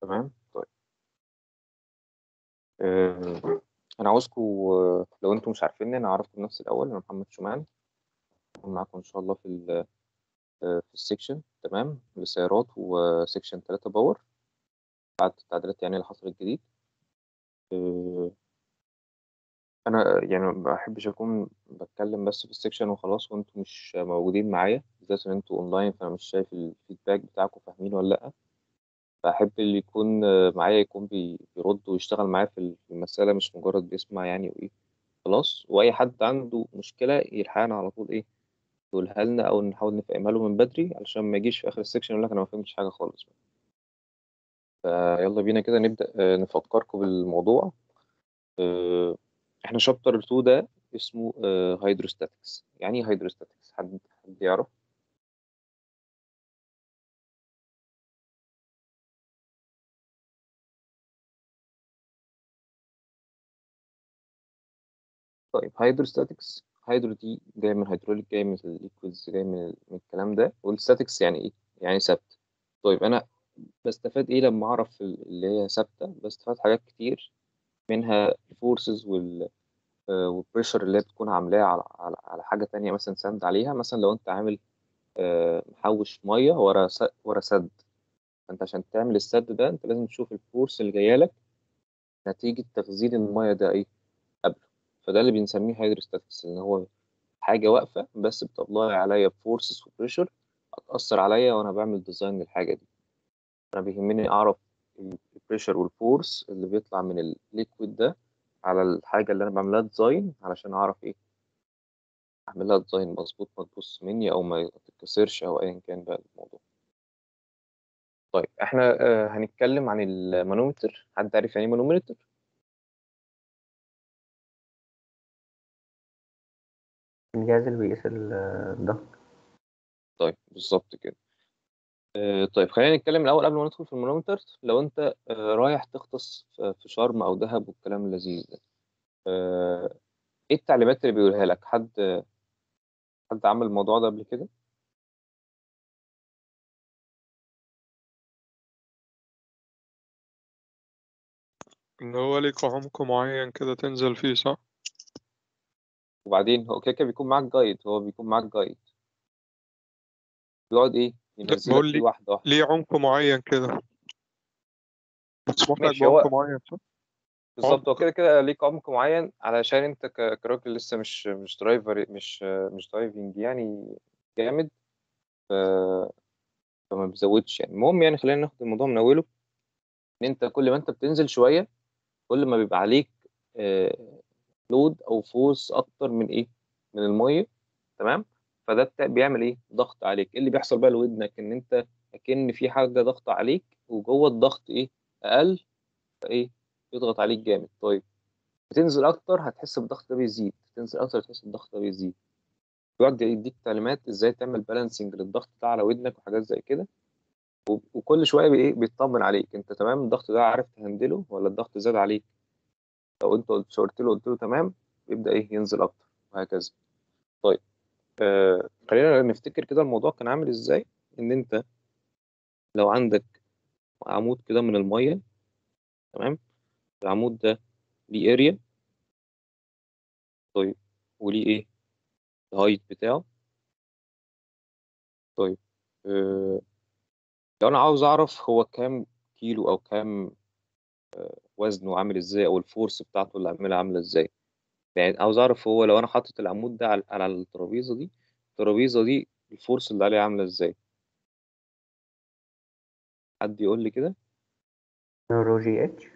تمام طيب آه، انا عاوزكم آه، لو انتم مش عارفيني انا اعرفكم نفسي الاول انا محمد شومان هكون معاكم ان شاء الله في ال آه، في السكشن تمام للسيارات وسكشن 3 باور بعد التعديلات يعني اللي حصلت جديد آه، انا يعني ما بحبش اكون بتكلم بس في السكشن وخلاص وانتم مش موجودين معايا بالذات ان انتوا اونلاين فانا مش شايف الفيدباك بتاعكم فاهمين ولا لا فأحب اللي يكون آه، معايا يكون بي- بيرد ويشتغل معايا في المسألة مش مجرد بيسمع يعني وإيه خلاص وأي حد عنده مشكلة يلحقنا على طول إيه يقولها لنا أو نحاول نفهمها له من بدري علشان ما يجيش في آخر السكشن يقول لك أنا ما فهمتش حاجة خالص فيلا بينا كده نبدأ آه، نفكركم بالموضوع آه، إحنا شابتر 2 ده اسمه هيدروستاتكس يعني إيه هيدروستاتكس حد حد يعرف طيب هيدروستاتكس هيدرو دي جاي من هيدروليك جاي من الليكويدز جاي من من الكلام ده والستاتكس يعني ايه يعني ثابت طيب انا بستفاد ايه لما اعرف ال- اللي هي ثابته بستفاد حاجات كتير منها الفورسز وال والبريشر اللي هي بتكون عاملاه على على على حاجه تانية مثلا سند عليها مثلا لو انت عامل آه، محوش ميه ورا س- ورا سد انت عشان تعمل السد ده انت لازم تشوف الفورس اللي جايه لك نتيجه تخزين الميه ده ايه قبله فده اللي بنسميه هيدروستاتكس ان هو حاجة واقفة بس بتطلع عليا بفورسز وبريشر هتأثر عليا وأنا بعمل ديزاين للحاجة دي أنا بيهمني أعرف البريشر والفورس اللي بيطلع من الليكويد ده على الحاجة اللي أنا بعملها ديزاين علشان أعرف إيه أعملها ديزاين مظبوط ما تبص مني أو ما تتكسرش أو أيا كان بقى الموضوع طيب إحنا آه، هنتكلم عن المانومتر حد عارف يعني إيه مانومتر؟ الجهاز اللي بيقيس ال- الضغط طيب بالظبط كده آه، طيب خلينا نتكلم الأول قبل ما ندخل في المانومتر لو أنت آه، رايح تغطس في في شرم أو دهب والكلام اللذيذ ده آه، ايه التعليمات اللي بيقولها لك حد حد عمل الموضوع ده قبل كده اللي هو ليك عمق معين كده تنزل فيه صح؟ وبعدين هو كده كده بيكون معاك جايد هو بيكون معاك جايد بيقعد ايه لا ينزلك بقول فيه لي واحده واحده ليه عمق معين كده مسموح لك ماشي بعمق هو معين صح؟ بالظبط هو عمق كده كده ليك عمق معين علشان انت ك- كراجل لسه مش مش درايفر مش مش درايفنج يعني جامد ف... فما بيزودش يعني المهم يعني خلينا ناخد الموضوع من اوله ان انت كل ما انت بتنزل شويه كل ما بيبقى عليك لود او فورس اكتر من ايه من الميه تمام فده بتا- بيعمل ايه ضغط عليك ايه اللي بيحصل بقى لودنك ان انت اكن في حاجه ضغط عليك وجوه الضغط ايه اقل فايه يضغط عليك جامد طيب بتنزل اكتر هتحس بالضغط ده بيزيد تنزل اكتر هتحس بالضغط ده بيزيد بيقعد يديك تعليمات ازاي تعمل بالانسنج للضغط ده على ودنك وحاجات زي كده و- وكل شويه بي- ايه بيطمن عليك انت تمام الضغط ده عارف تهندله ولا الضغط زاد عليك لو انت قلت شاورت له قلت له تمام يبدا ايه ينزل اكتر وهكذا طيب آه خلينا نفتكر كده الموضوع كان عامل ازاي ان انت لو عندك عمود كده من الميه تمام العمود ده ليه اريا طيب وليه ايه الهايت بتاعه طيب آه لو انا عاوز اعرف هو كام كيلو او كام وزنه عامل ازاي او الفورس بتاعته اللي عاملها عامله ازاي يعني عاوز اعرف هو لو انا حاطط العمود ده على على الترابيزه دي الترابيزه دي الفورس اللي عليها عامله ازاي حد يقول لي كده رو جي اتش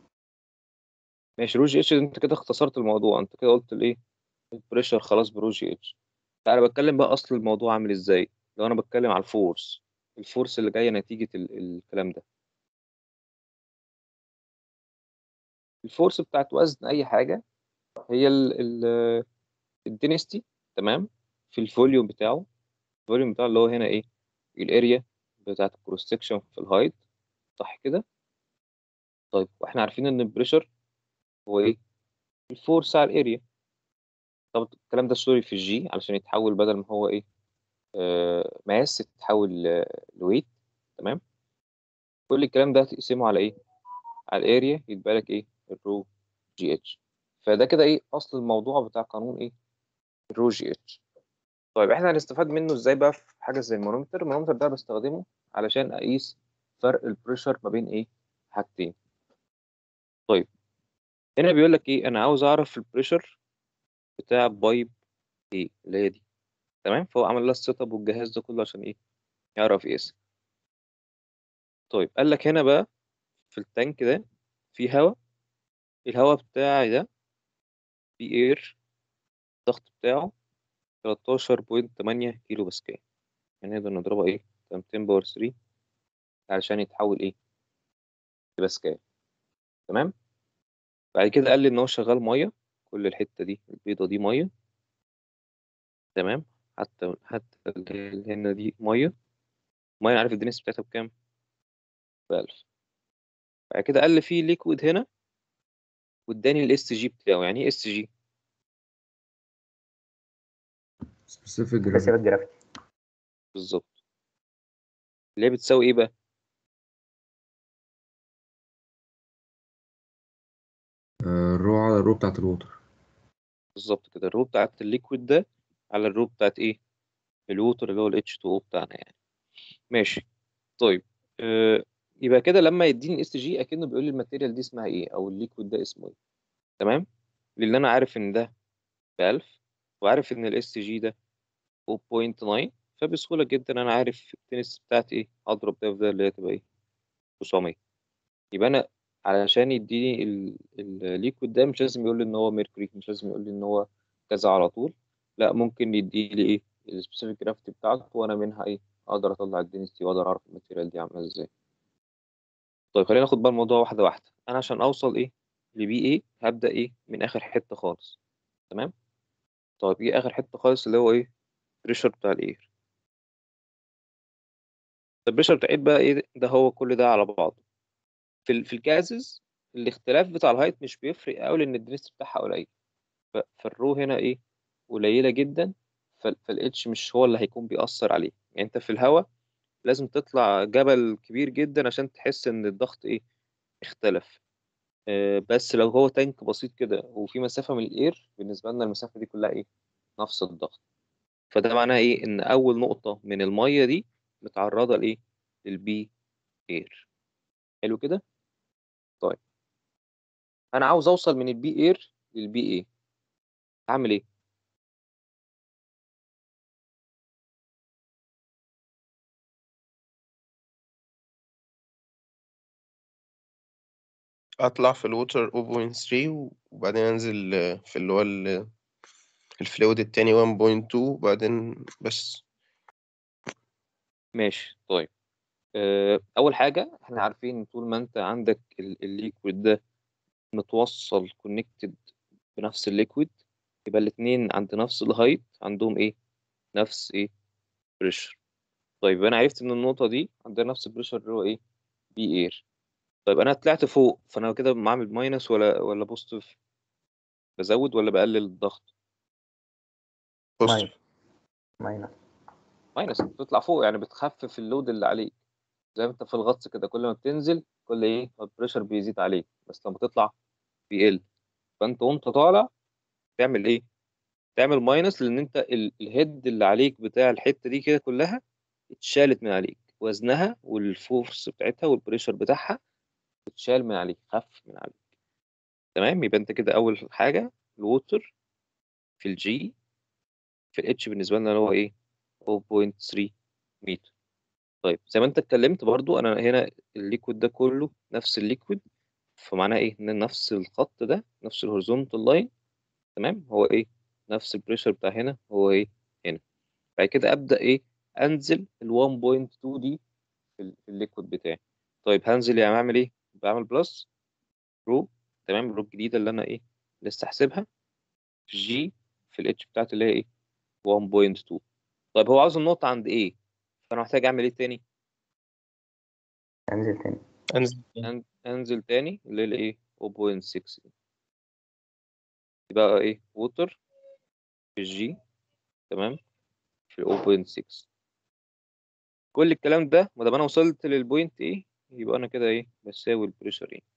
ماشي روجي اتش انت كده اختصرت الموضوع انت كده قلت الايه البريشر خلاص بروجي اتش تعالى بتكلم بقى اصل الموضوع عامل ازاي لو انا بتكلم على الفورس الفورس اللي جايه نتيجه ال الكلام ده الفورس بتاعت وزن اي حاجه هي ال الدينستي تمام في الفوليوم بتاعه الفوليوم بتاعه اللي هو هنا ايه الاريا بتاعت الكروس سكشن في الهايت صح كده طيب واحنا عارفين ان البريشر هو ايه الفورس على الاريا طب الكلام ده سوري في الجي علشان يتحول بدل ما هو ايه آه ماس يتحول لويت تمام كل الكلام ده هتقسمه على ايه على الاريا يتبقى لك ايه الرو جي اتش فده كده ايه اصل الموضوع بتاع قانون ايه الرو جي اتش طيب احنا هنستفاد منه ازاي بقى في حاجه زي المانومتر المانومتر ده بستخدمه علشان اقيس فرق البريشر ما بين ايه حاجتين طيب هنا بيقول لك ايه انا عاوز اعرف البريشر بتاع بايب ايه اللي هي دي تمام فهو عمل لها السيت اب والجهاز ده كله عشان ايه يعرف يقيس طيب قال لك هنا بقى في التانك ده في هواء الهواء بتاعي ده في اير الضغط بتاعه 13.8 كيلو باسكال يعني نقدر نضربها ايه 200 باور 3 علشان يتحول ايه لباسكال تمام بعد كده قال لي ان هو شغال ميه كل الحته دي البيضه دي ميه تمام حتى حتى اللي هنا دي ميه ميه أنا عارف الدنيس بتاعتها بكام بألف بعد كده قال لي في ليكويد هنا واداني الاس جي بتاعه يعني ايه اس جي سبيسيفيك جرافيتي سبيسيفيك جرافيتي بالظبط اللي هي بتساوي ايه بقى الرو على الرو بتاعت الووتر بالظبط كده الرو بتاعت الليكويد ده على الرو بتاعت ايه الووتر اللي هو ال H2O بتاعنا يعني ماشي طيب آه يبقى كده لما يديني اس جي اكنه بيقول لي الماتيريال دي اسمها ايه او الليكويد ده اسمه ايه تمام لان انا عارف ان ده ب 1000 وعارف ان الاس جي ده 0.9 فبسهوله جدا انا عارف التنس بتاعتي ايه اضرب ده في ده اللي هي تبقى ايه 900 يبقى انا علشان يديني ال- الليكويد ده مش لازم يقول لي ان هو ميركوري مش لازم يقول لي ان هو كذا على طول لا ممكن يدي لي ايه السبيسيفيك جرافيتي بتاعته وانا منها ايه اقدر اطلع الدنسيتي واقدر اعرف الماتيريال دي عامله ازاي طيب خلينا ناخد بقى الموضوع واحده واحده انا عشان اوصل ايه لبي ايه هبدا ايه من اخر حته خالص تمام طيب ايه اخر حته خالص اللي هو ايه بريشر بتاع الاير البريشر بتاع الاير بقى ايه ده هو كل ده على بعضه في ال- في الجازز الاختلاف بتاع الهايت مش بيفرق قوي لان الدنس بتاعها قليل ف- فالرو هنا ايه قليله جدا فالاتش مش هو اللي هيكون بيأثر عليه يعني انت في الهواء لازم تطلع جبل كبير جدا عشان تحس ان الضغط ايه اختلف آه، بس لو هو تانك بسيط كده وفي مسافة من الاير بالنسبة لنا المسافة دي كلها ايه نفس الضغط فده معناه ايه ان اول نقطة من المية دي متعرضة لايه للبي اير حلو كده طيب انا عاوز اوصل من البي اير للبي ايه هعمل ايه اطلع في الووتر 0.3 وبعدين انزل في اللي هو ال- الفلويد التاني 1.2 وبعدين بس ماشي طيب آه، اول حاجة احنا عارفين طول ما انت عندك ال- الليكويد ده متوصل كونكتد بنفس الليكويد يبقى الاتنين عند نفس الهايت عندهم ايه نفس ايه بريشر طيب انا عرفت ان النقطة دي عندها نفس البريشر اللي هو ايه بي اير طيب انا طلعت فوق فانا كده بعمل ماينس ولا ولا بوزيتيف بزود ولا بقلل الضغط بوزيتيف ماينس ماينس بتطلع فوق يعني بتخفف اللود اللي عليك زي ما انت في الغطس كده كل ما بتنزل كل ايه ما البريشر بيزيد عليك بس لما تطلع بيقل فانت وانت طالع تعمل ايه تعمل ماينس لان انت ال- الهيد اللي عليك بتاع الحته دي كده كلها اتشالت من عليك وزنها والفورس بتاعتها والبريشر بتاعها اتشال من عليك خف من عليك تمام يبقى انت كده اول حاجه الووتر في الجي في الاتش بالنسبه لنا اللي هو ايه 0.3 متر طيب زي ما انت اتكلمت برضو انا هنا الليكويد ده كله نفس الليكويد فمعناه ايه ان نفس الخط ده نفس الهوريزونتال لاين تمام هو ايه نفس البريشر بتاع هنا هو ايه هنا بعد كده ابدا ايه انزل ال 1.2 دي في ال- في الليكويد بتاعي طيب هنزل يعني اعمل ايه بعمل بلس رو تمام الرو الجديده اللي انا ايه لسه حاسبها في جي في الاتش بتاعتي اللي هي ايه 1.2 طيب هو عاوز النقطه عند ايه فانا محتاج اعمل ايه تاني انزل تاني انزل أن- انزل تاني اللي هي الايه 0.6 دي يبقى ايه ووتر في الجي تمام في 0.6 كل الكلام ده ما دام انا وصلت للبوينت ايه يبقى انا كده ايه بساوي البريشر ايه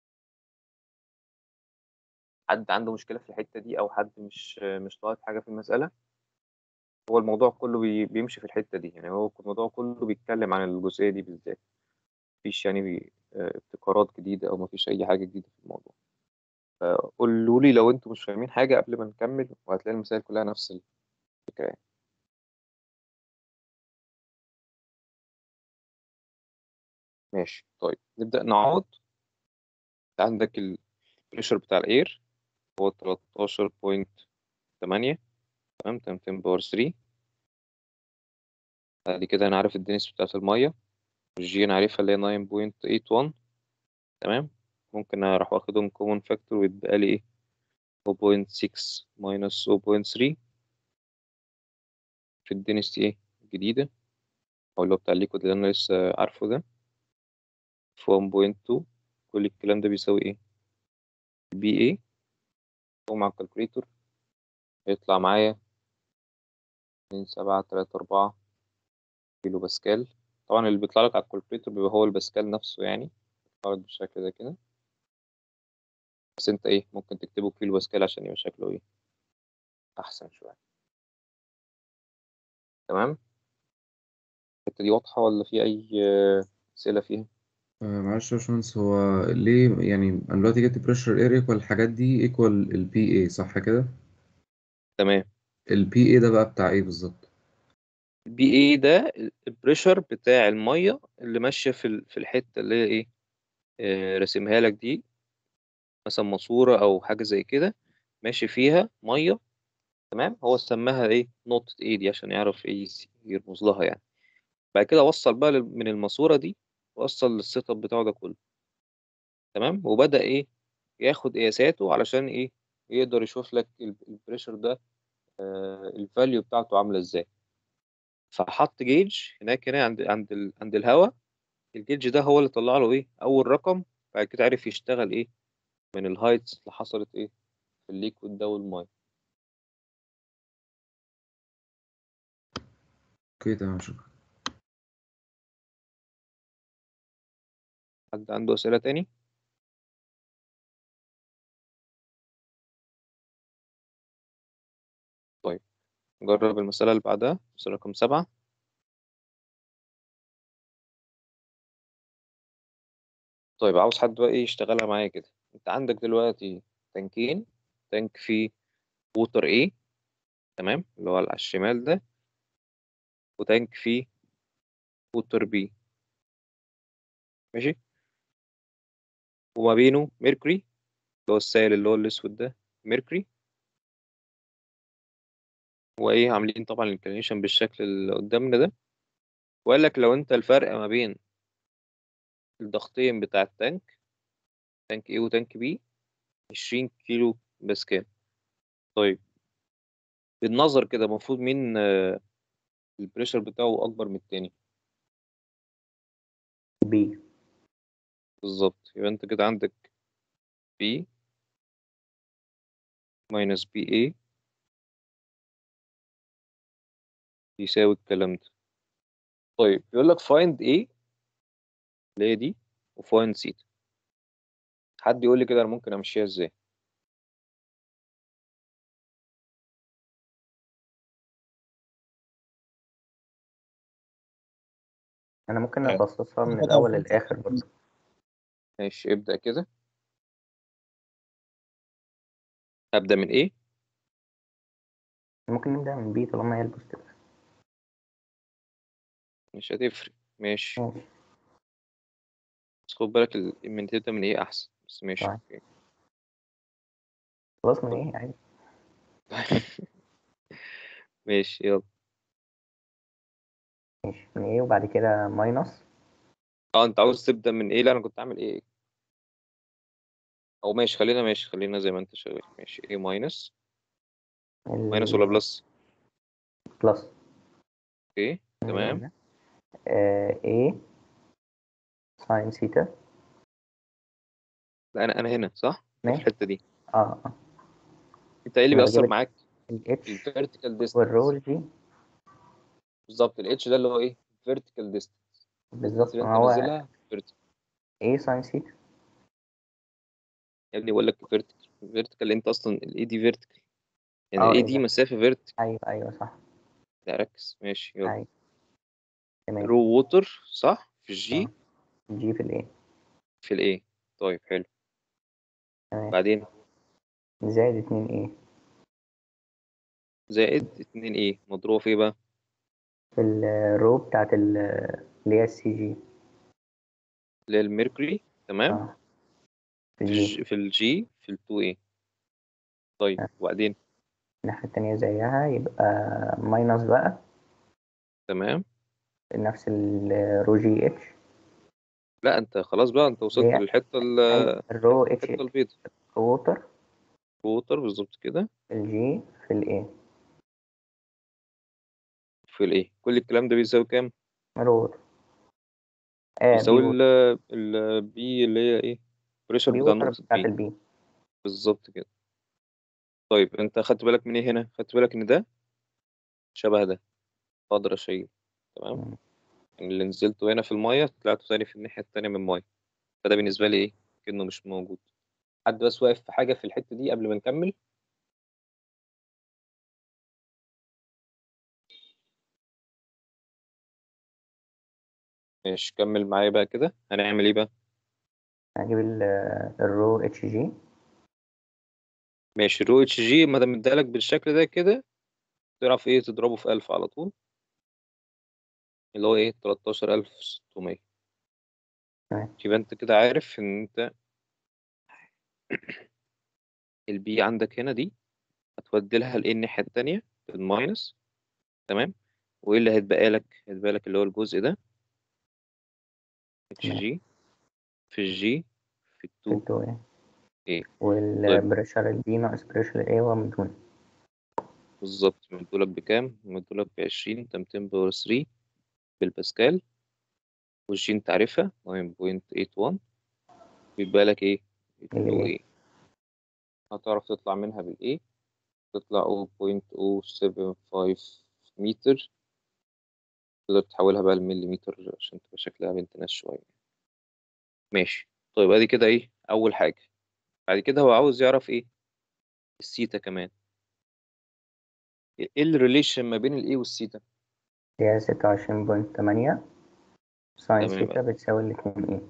حد عنده مشكلة في الحتة دي او حد مش مش طالب حاجة في المسألة هو الموضوع كله بي- بيمشي في الحتة دي يعني هو الموضوع كله بيتكلم عن الجزئية دي بالذات مفيش يعني بي- آه، ابتكارات جديدة او مفيش اي حاجة جديدة في الموضوع فقولوا لي لو انتوا مش فاهمين حاجة قبل ما نكمل وهتلاقي المسائل كلها نفس الفكرة يعني ماشي طيب نبدأ نعوض عندك البريشر بتاع الاير هو 13.8 تمام 10 باور 3 بعد كده انا عارف الدنس بتاعت المية والجي انا عارفها اللي هي 9.81 تمام ممكن اروح واخدهم كومن فاكتور ويتبقى لي ايه 0.6 minus 0.3 في الدنس ايه الجديدة او اللي هو بتاع الليكويد اللي انا لسه عارفه ده في 1.2 كل الكلام ده بيساوي ايه بي ايه هو مع الكالكوليتور هيطلع معايا من سبعة تلاتة أربعة كيلو باسكال طبعا اللي بيطلع لك على الكالكوليتور بيبقى هو الباسكال نفسه يعني بيطلع لك بالشكل ده كده بس انت ايه ممكن تكتبه كيلو باسكال عشان يبقى شكله ايه أحسن شوية تمام الحتة دي واضحة ولا في أي آه، أسئلة فيها؟ آه، معلش يا باشمهندس هو ليه يعني انا دلوقتي جبت بريشر اير ايكوال الحاجات دي ايكوال البي اي صح كده تمام البي اي ده بقى بتاع ايه بالظبط البي اي ده البريشر بتاع المية اللي ماشية في ال- في الحتة اللي هي ايه آه، راسمها لك دي مثلا ماسورة أو حاجة زي كده ماشي فيها مية تمام هو سماها ايه نقطة ايه دي عشان يعرف ايه يس- يرمز لها يعني بعد كده وصل بقى لل- من الماسورة دي وصل للسيت اب بتاعه ده كله تمام وبدأ ايه ياخد قياساته علشان ايه يقدر يشوف لك ال- البريشر ده الفاليو بتاعته عاملة ازاي فحط جيج هناك هنا عند عند ال... عند الهواء الجيج ده هو اللي طلع له ايه اول رقم بعد كده عرف يشتغل ايه من الهايتس اللي حصلت ايه في الليكويد ده والميه اوكي تمام شكرا حد عنده اسئله تاني طيب نجرب المسألة اللي بعدها مسألة رقم سبعة طيب عاوز حد بقى ايه يشتغلها معايا كده انت عندك دلوقتي تانكين تانك فيه ووتر ايه تمام اللي هو على الشمال ده وتانك فيه ووتر بي ماشي وما بينه ميركوري اللي هو السائل اللي هو الاسود ده ميركوري وايه عاملين طبعا الانكلينيشن بالشكل اللي قدامنا ده وقال لك لو انت الفرق ما بين الضغطين بتاع التانك تانك ايه وتانك بي 20 كيلو باسكال طيب بالنظر كده المفروض مين آه، البريشر بتاعه اكبر من التاني بي بالظبط يبقى انت كده عندك بي ماينس بي اي يساوي الكلام ده طيب يقول لك فايند ايه اللي هي دي وفايند سيتا حد يقول لي كده انا ممكن امشيها ازاي انا ممكن آه. افصصها من ناخدها الاول من للاخر برضه ماشي ابدأ كده ابدأ من ايه ممكن نبدا من بي طالما هي البوستيف مش هتفرق ماشي ماشي بس خد بالك ال- من تبدأ من ايه احسن بس ماشي طيب. اوكي خلاص من ايه عادي ماشي يلا ماشي من ايه وبعد كده ماينس اه انت عاوز تبدأ من ايه لا انا كنت عامل ايه او ماشي خلينا ماشي خلينا زي ما انت شغال ماشي ايه ماينس ماينس ولا بلس بلس اوكي تمام ايه ساين سيتا لا انا انا هنا صح في ماشي الحتة دي اه اه انت ايه اللي أنا بيأثر بجيب معاك الاتش الفيرتيكال ديستانس والرول جي بالظبط الاتش ده اللي هو ايه فيرتيكال ديستانس بالظبط اللي ما انت هو نازلها vertical. A ساين سيتا يا ابني بقول لك فيرتيكال فيرتيكال انت اصلا الاي دي فيرتيكال يعني اه الاي ايه دي ده مسافه فيرتيكال ايوه ايوه صح لا ركز ماشي يلا ايوه تمام رو ووتر صح في الجي اه جي في الايه في الاي طيب حلو تمام بعدين زائد اتنين ايه زائد 2 ايه مضروبه في ايه بقى في الرو بتاعت ال- اللي هي السي جي اللي هي الميركوري تمام اه في في الجي الج... في الجي في ال2 ايه طيب آه. وبعدين الناحية التانية زيها يبقى ماينس بقى تمام نفس الرو جي اتش لا انت خلاص بقى انت وصلت هي للحته ال- أيوة الرو اتش الحته البيضاء ووتر ووتر بالظبط كده في الجي في الايه في الايه كل الكلام ده بيساوي كام رو ووتر اه بي بيساوي ووتر ال البي اللي هي ايه بريشر بي بتاع ووتر نقطه بتاعت بي البي بالظبط كده طيب انت خدت بالك من ايه هنا خدت بالك ان ده شبه ده اقدر اشيل تمام مم. يعني اللي نزلته هنا في الميه طلعته تاني في الناحيه التانيه من الميه فده بالنسبه لي ايه كأنه مش موجود حد بس واقف في حاجه في الحته دي قبل ما نكمل ماشي كمل معايا بقى كده هنعمل ايه بقى هجيب ال- الرو اتش جي ماشي رو اتش جي ما دام ادالك بالشكل ده كده تعرف ايه تضربه في 1000 على طول اللي هو ايه 13600 تمام يبقى انت كده عارف ان انت البي عندك هنا دي هتودي لها الايه الناحيه التانيه الماينس تمام وايه اللي هيتبقى لك هيتبقى لك اللي هو الجزء ده اتش تمام جي في الجي في في التو التو ايه ايه طيب والبريشر البي ناقص بريشر الايه هو مدون بالظبط مدولك بكام مدولك بعشرين تمتين باور 3 بالباسكال والجي انت عارفها 9.81 بيبقى لك ايه التو الايه ايه هتعرف تطلع منها بالايه تطلع 0.075 متر تقدر تحولها بقى لمليمتر عشان تبقى شكلها بنت ناس شوية ماشي طيب ادي كده ايه اول حاجة بعد كده هو عاوز يعرف ايه السيتا كمان ايه الريليشن ما بين الايه والسيتا هي ستة وعشرين بوينت تمانية ساين تمام سيتا بتساوي الاتنين ايه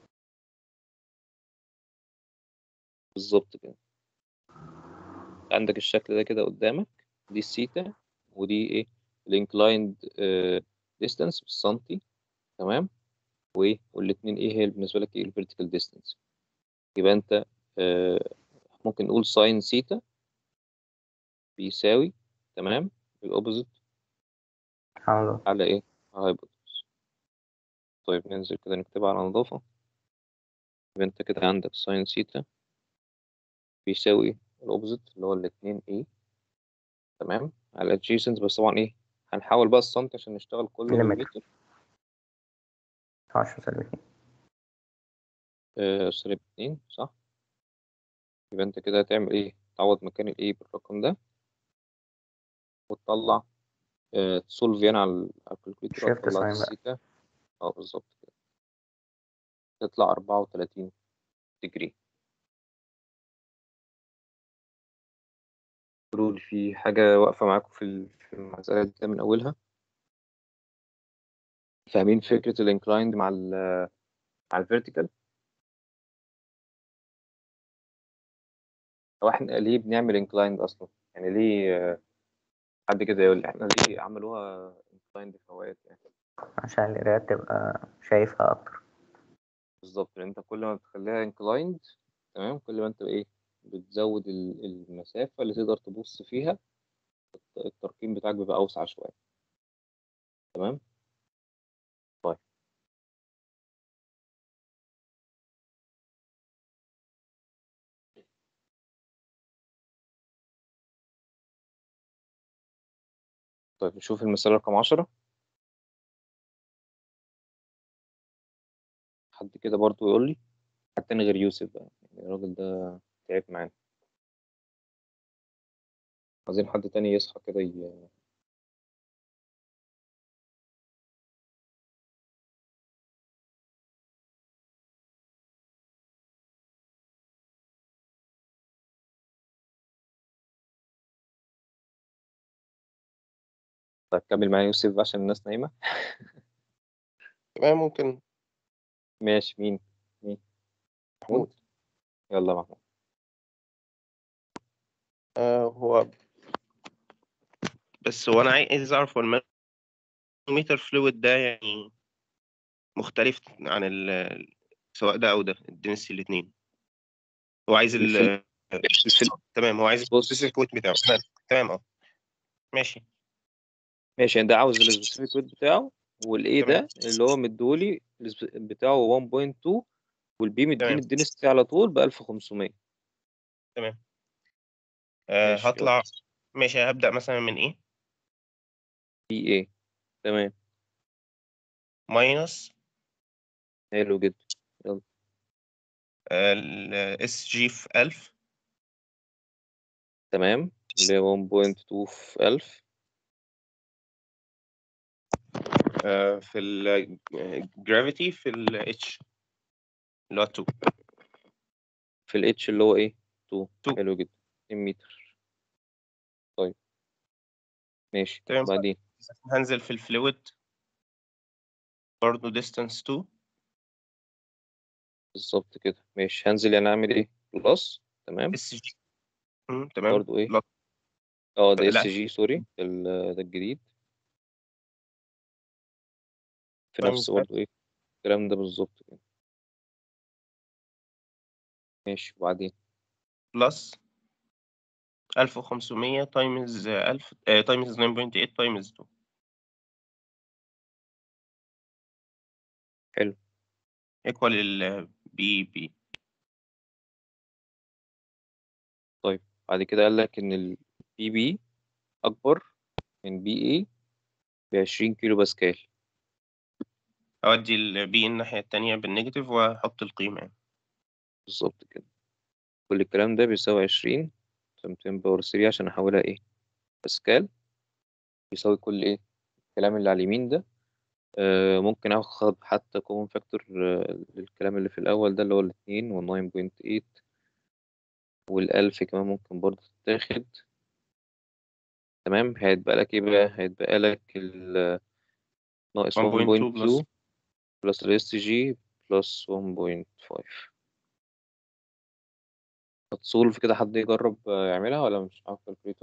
بالظبط كده عندك الشكل ده كده قدامك دي السيتا ودي ايه الانكلايند ديستانس بالسنتي تمام وايه والاتنين ايه هي بالنسبه لك ايه الفيرتيكال ديستانس يبقى انت آه، ممكن نقول ساين سيتا بيساوي تمام الاوبوزيت حاضر على ايه على هايبوتنس طيب ننزل كده نكتبها على نظافه يبقى انت كده عندك ساين سيتا بيساوي ايه الاوبوزيت اللي هو الاتنين ايه تمام على adjacent بس طبعا ايه هنحاول بقى السنتي عشان نشتغل كله مليمتر بالمتر عشرة سالب اتنين آه سالب اتنين صح يبقى انت كده هتعمل ايه تعوض مكان الايه بالرقم ده وتطلع آه تسولف يعني على ال- على الكالكوليتر شيفت هتطلع ساين بقى السيتا اه بالظبط كده تطلع أربعة وتلاتين ديجري قولوا لي في حاجة واقفة معاكم في ال- في المسألة دي من أولها فاهمين فكرة الانكلايند مع ال مع الفيرتيكال هو احنا ليه بنعمل انكلايند أصلا يعني ليه آه، حد كده يقول لي احنا ليه عملوها انكلايند في أوقات يعني عشان القراية تبقى شايفها أكتر بالظبط لأن أنت كل ما بتخليها انكلايند تمام كل ما أنت إيه بتزود ال- المسافة اللي تقدر تبص فيها الترقيم بتاعك بيبقى أوسع شوية تمام طيب طيب نشوف المسألة رقم عشرة حد كده برضو يقول لي حد تاني غير يوسف بقى يعني الراجل ده تعب معانا عايزين حد تاني يصحى كده ي... طيب كمل معايا يوسف بقى عشان الناس نايمة تمام ممكن ماشي مين مين محمود يلا محمود آه هو بس هو أنا عايز أعرف هو المانوميتر فلويد ده يعني مختلف عن ال سواء ده أو ده الدنسي الاتنين هو عايز ال الفل- الفل- تمام هو عايز بص. السبيسيفيك ويت بتاعه تمام تمام اه ماشي ماشي يعني ده عاوز السبيسيفيك ويت بتاعه والايه تمام. ده اللي هو مديهولي السب- بتاعه 1.2 والبي مديني تمام. الدنستي على طول ب 1500 آه ماشي، هطلع ماشي هبدأ مثلا من إيه بي ايه تمام ماينس حلو جدا الاس جي في 1000 تمام اللي هي 1.2 في 1000 آه، في الجرافيتي في الاتش اللي هو 2 في الاتش اللي هو ايه 2 2. حلو جدا 2 متر طيب ماشي تمام. بعدين هنزل في الفلويد برضه distance 2 بالظبط كده ماشي هنزل يعني اعمل ايه بلس تمام اس جي تمام برضو ايه لا. اه ده لا. اس جي سوري ال- ده الجديد في تمام. نفس برضو ايه الكلام ده بالظبط كده ماشي وبعدين بلس 1500 تايمز 1000 تايمز 9.8 تايمز 2 حلو. ايكوال البي بي بعد كده قال لك ان البي بي اكبر من بي اي ب 20 كيلو باسكال اودي البي الناحية التانية بالنيجاتيف واحط القيمة يعني بالظبط كده كل الكلام ده بيساوي 20 في 200 باور 3 عشان احولها ايه باسكال بيساوي كل ايه الكلام اللي على اليمين ده آه ممكن اخد حتى كومن فاكتور آه للكلام اللي في الاول ده اللي هو الاتنين وال 9.8 والألف كمان ممكن برضه تتاخد تمام هيتبقى لك ايه بقى هيتبقى لك ال ناقص 1.2 1.2 بلس ال اس جي بلس 1.5 هتسولف كده حد يجرب آه، يعملها ولا مش عارف كالكوليتور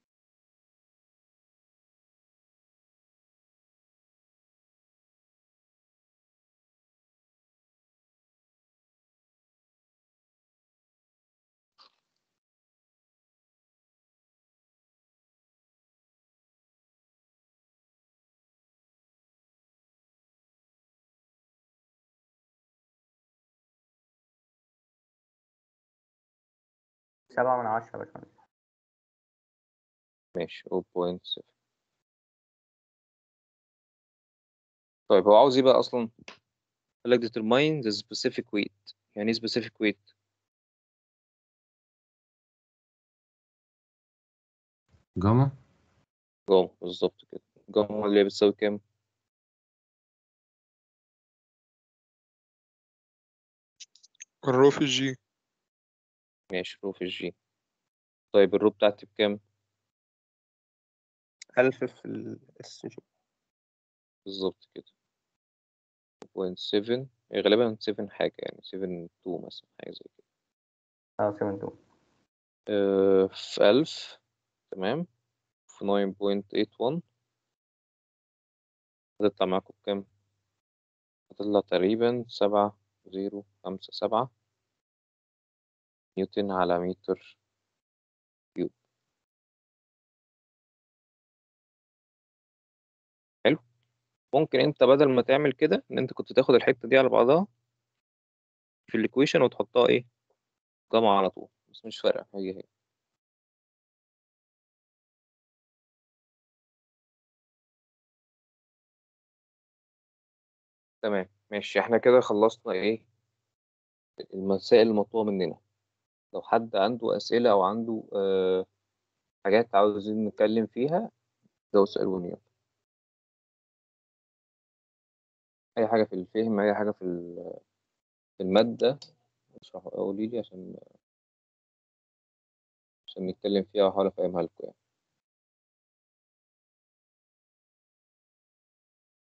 سبعة من عشرة يا باشمهندس ماشي 0.7 طيب هو عاوز ايه بقى اصلا قال لك determine the specific weight يعني ايه specific weight جاما جاما بالظبط كده جاما اللي هي بتساوي كام الرو في الجي ماشي رو في الجي طيب الرو بتاعتي بكام 1000 في الاس جي بالظبط كده 0.7 هي غالبا 7 حاجة يعني 7 2 مثلا حاجة زي كده اه سيفن تو آه، في 1000 تمام في 9.81 هتطلع معاكم بكام؟ هتطلع تقريبا سبعة زيرو خمسة سبعة نيوتن على متر كيوب حلو ممكن انت بدل ما تعمل كده ان انت كنت تاخد الحتة دي على بعضها في الايكويشن وتحطها ايه جمع على طول بس مش فارقة هي هي تمام ماشي احنا كده خلصنا ايه المسائل المطلوبة مننا لو حد عنده أسئلة أو عنده آه حاجات عاوزين نتكلم فيها لو اسألوني يلا. أي حاجة في الفهم أي حاجة في ال- في المادة اشرحوا قولي لي عشان عشان نتكلم فيها وأحاول أفهمها لكم يعني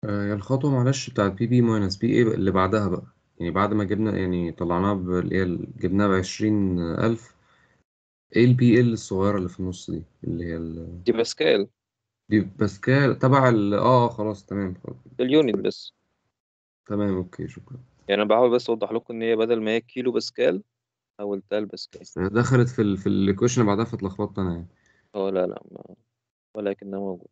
آه، يا الخطوة معلش بتاعت بي بي ماينس بي ايه اللي بعدها بقى يعني بعد ما جبنا يعني طلعناها ب- اللي هي ال- جبناها بعشرين ألف ايه البي ال الصغيرة اللي في النص دي اللي هي ال... دي باسكال دي باسكال تبع ال اه آه، خلاص تمام خلاص. اليونت بس تمام اوكي شكرا يعني انا بحاول بس اوضح لكم ان هي بدل ما هي كيلو باسكال حولتها لباسكال دخلت في ال في الايكويشن اللي بعدها فاتلخبطت انا يعني اه لا لا ما ولكنها موجود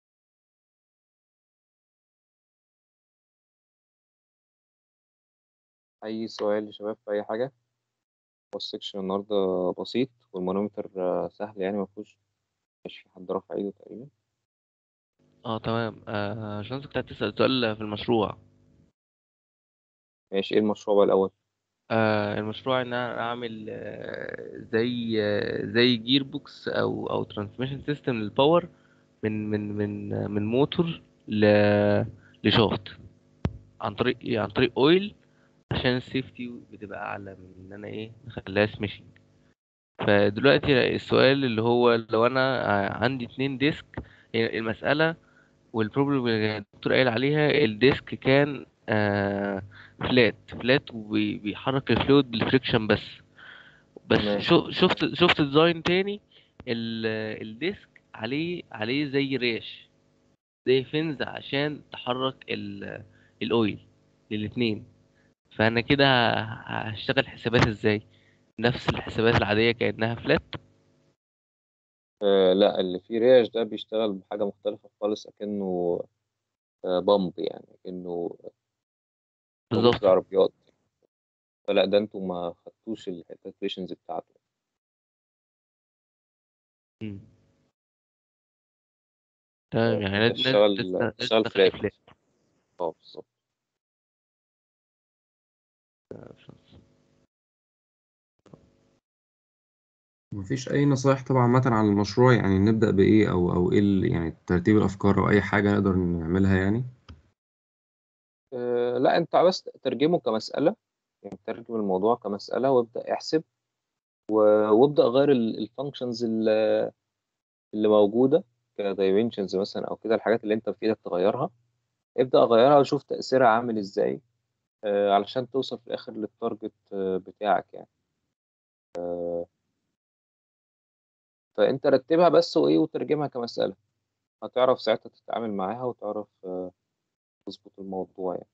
اي سؤال يا شباب في اي حاجه هو السكشن النهارده بسيط والمانومتر آه، سهل يعني ما فيهوش مش في حد رافع ايده تقريبا اه تمام آه عشان كنت هتسأل سؤال في المشروع ماشي ايه المشروع بقى الاول آه المشروع ان انا اعمل آه زي آه زي جير بوكس او او ترانسميشن سيستم للباور من من من آه، من موتور ل لشافت عن طريق إيه؟ عن طريق اويل عشان السيفتي بتبقى اعلى من ان انا ايه نخليها سميشنج فدلوقتي السؤال اللي هو لو انا آه، عندي اتنين ديسك هي المسألة والبروبلم اللي الدكتور قايل عليها الديسك كان آه فلات فلات وبيحرك الفلويد بالفريكشن بس بس تمام. شو شفت شفت ديزاين تاني ال- الديسك عليه عليه زي ريش زي فنز عشان تحرك ال- الاويل للاتنين فانا كده ه- هشتغل حسابات ازاي نفس الحسابات العادية كأنها فلات آه لا اللي فيه ريش ده بيشتغل بحاجه مختلفه خالص اكنه آه بامب يعني اكنه موجود بالظبط في العربيات فلا ده انتوا ما خدتوش الكالكوليشنز بتاعته مم. تمام يعني انت لازم تشتغل لازم تشتغل تخليه فلات فلات اه بالظبط مفيش اي نصايح طبعا عامة عن المشروع يعني نبدأ بايه او او ايه ال- يعني ترتيب الافكار او اي حاجة نقدر نعملها يعني آه لا انت بس ترجمه كمساله يعني ترجم الموضوع كمساله وابدا احسب و- وابدا غير الفانكشنز اللي موجوده كدايمنشنز مثلا او كده الحاجات اللي انت في ايدك تغيرها ابدا غيرها وشوف تاثيرها عامل ازاي آه علشان توصل في الاخر للتارجت آه بتاعك يعني فانت رتبها بس وايه وترجمها كمساله هتعرف ساعتها تتعامل معاها وتعرف آه، تظبط الموضوع يعني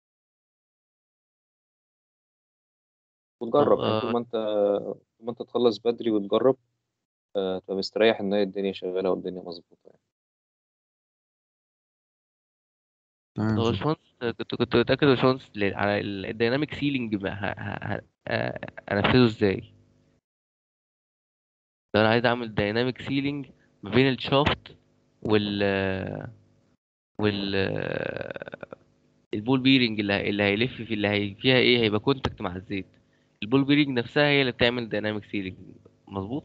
وتجرب طب يعني طول آه، ما انت طول ما انت تخلص بدري وتجرب آه، تبقى مستريح ان هي الدنيا شغاله والدنيا مظبوطه يعني تمام هو شكرا باشمهندس كنت كنت متأكد يا باشمهندس ل- على الديناميك سيلينج انفذه ازاي لو انا عايز اعمل دايناميك سيلينج ما بين الشافت وال وال البول بيرنج اللي هي- اللي هيلف في اللي هي فيها ايه هيبقى كونتاكت مع الزيت البول بيرنج نفسها هي اللي بتعمل دايناميك سيلينج مظبوط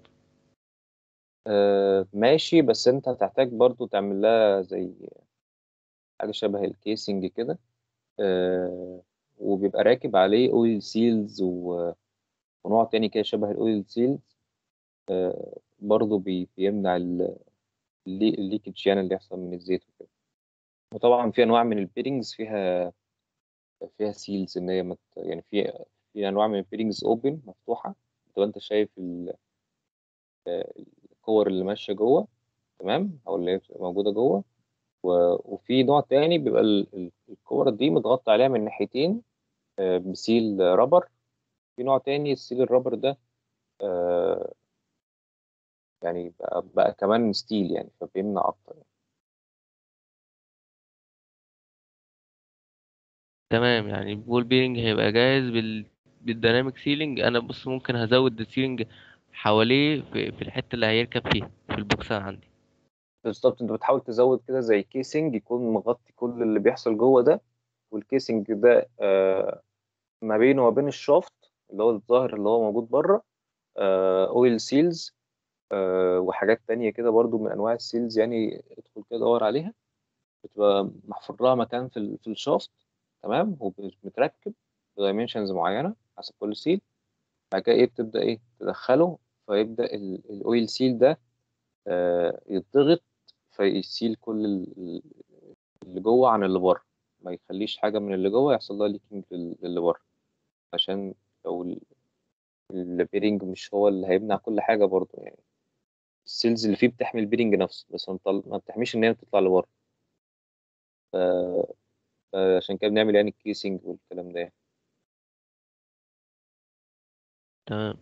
آه، ماشي بس انت هتحتاج برضو تعمل لها زي حاجه شبه الكيسنج كده آه، وبيبقى راكب عليه اويل سيلز ونوع تاني كده شبه الاويل سيلز برضو بي- بيمنع ال- اللي- الليكج يعني اللي يحصل من الزيت وكده وطبعا في انواع من البيرنجز فيها فيها سيلز ان هي مت يعني في في انواع من البيرنجز اوبن مفتوحه تبقى انت شايف ال- الكور اللي ماشيه جوه تمام او اللي هي بتبقى موجوده جوه و- وفي نوع تاني بيبقى ال- ال- الكور دي متغطى عليها من ناحيتين آه، بسيل رابر في نوع تاني السيل الرابر ده آه، يعني بقى, بقى كمان ستيل يعني فبيمنع اكتر يعني. تمام يعني البول بيرنج هيبقى جاهز بال بالديناميك سيلينج انا بص ممكن هزود السيلينج حواليه في, في الحته اللي هيركب فيها في البوكس اللي عندي بالظبط انت بتحاول تزود كده زي كيسنج يكون مغطي كل اللي بيحصل جوه ده والكيسنج ده آه، ما بينه وما بين الشافت اللي هو الظاهر اللي هو موجود بره اويل سيلز وحاجات تانية كده برضو من انواع السيلز يعني ادخل كده دور عليها بتبقى محفور لها مكان في ال- في الشافت تمام ومتركب بدايمنشنز معينه حسب كل سيل بعد كده ايه بتبدا ايه تدخله فيبدا ال- الاويل سيل ده آه، يضغط فيسيل كل ال- ال- اللي جوه عن اللي بره ما يخليش حاجة من اللي جوه يحصل لها ليكينج للي بره عشان لو ال- البيرنج مش هو اللي هيمنع كل حاجة برضه يعني السيلز اللي فيه بتحمي البيرنج نفسه بس ما بتطل- ما بتحميش ان هي تطلع لبره ف... فعشان كده بنعمل يعني الكيسنج والكلام ده يعني. تمام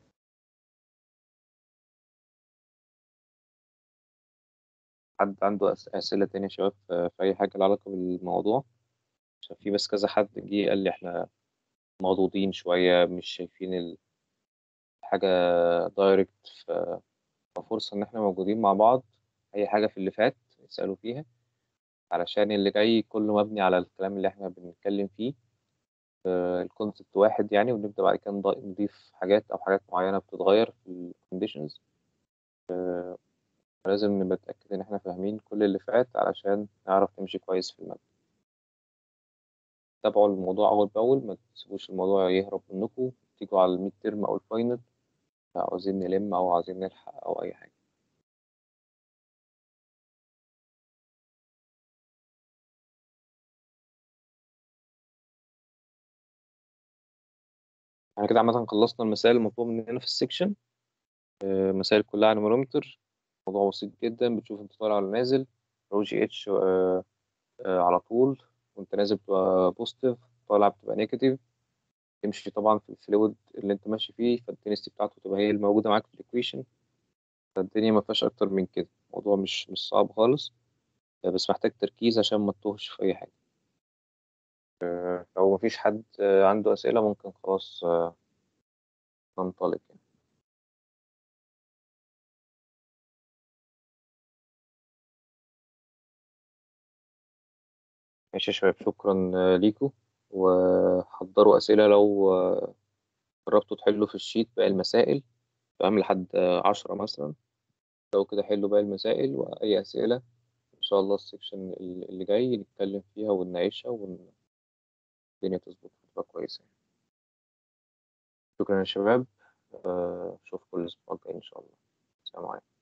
حد عنده أس- أسئلة تانية يا شباب في في أي حاجة لها علاقة بالموضوع عشان في بس كذا حد جه قال لي إحنا مضغوطين شوية مش شايفين الحاجة دايركت ففرصة إن إحنا موجودين مع بعض أي حاجة في اللي فات يسألوا فيها علشان اللي جاي كله مبني على الكلام اللي إحنا بنتكلم فيه الكونسبت واحد يعني ونبدأ بعد كده نض- نضيف حاجات أو حاجات معينة بتتغير في الكونديشنز لازم نبقى متأكد إن إحنا فاهمين كل اللي فات علشان نعرف نمشي كويس في المادة تابعوا الموضوع أول بأول ما تسيبوش الموضوع يهرب منكم تيجوا على الميد ترم أو الفاينل عاوزين نلم أو عاوزين نلحق أو أي حاجة احنا كده عامة خلصنا المسائل المطلوبة مننا في السكشن آه، مسائل كلها عن المونومتر موضوع بسيط جدا بتشوف انت طالع ولا نازل رو جي اتش على طول وانت نازل بتبقى بوزيتيف طالع بتبقى نيجاتيف تمشي طبعا في الفلويد اللي انت ماشي فيه فالدنسيتي بتاعته تبقى هي الموجودة معاك في الايكويشن فالدنيا ما فيهاش اكتر من كده الموضوع مش مش صعب خالص آه، بس محتاج تركيز عشان ما تتوهش في اي حاجة آه، لو مفيش حد آه، عنده أسئلة ممكن خلاص آه، ننطلق يعني. ماشي يا شباب شكرا آه، ليكوا وحضروا أسئلة لو آه، جربتوا تحلوا في الشيت باقي المسائل فاهم لحد آه، عشرة مثلا لو كده حلوا باقي المسائل وأي أسئلة إن شاء الله السكشن اللي جاي نتكلم فيها ونناقشها والدنيا تظبط تبقى كويسة شكرا يا شباب آه، أشوفكم الأسبوع الجاي إن شاء الله السلام عليكم